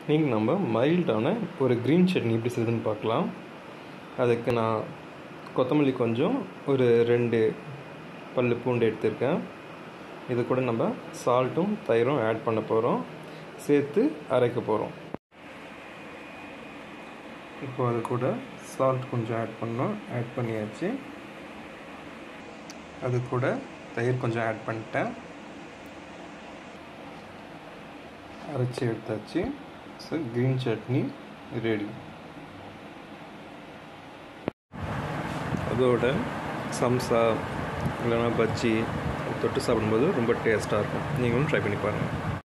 இன்றைக்கி நம்ம மைல்டான ஒரு க்ரீன் சட்னி எப்படி செய்யுதுன்னு பார்க்கலாம் அதுக்கு நான் கொத்தமல்லி கொஞ்சம் ஒரு ரெண்டு பல்லு பூண்டு எடுத்திருக்கேன் இது கூட நம்ம சால்ட்டும் தயிரும் ஆட் பண்ண போகிறோம் சேர்த்து அரைக்க போகிறோம் இப்போ அது கூட சால்ட் கொஞ்சம் ஆட் பண்ணோம் ஆட் பண்ணியாச்சு அது கூட தயிர் கொஞ்சம் ஆட் பண்ணிட்டேன் அரைச்சி எடுத்தாச்சு ஸோ க்ரீன் சட்னி ரெடி அதோட சம்சா இல்லைன்னா பஜ்ஜி தொட்டு சாப்பிடும்போது ரொம்ப டேஸ்ட்டாக இருக்கும் நீங்களும் ட்ரை பண்ணி பாருங்கள்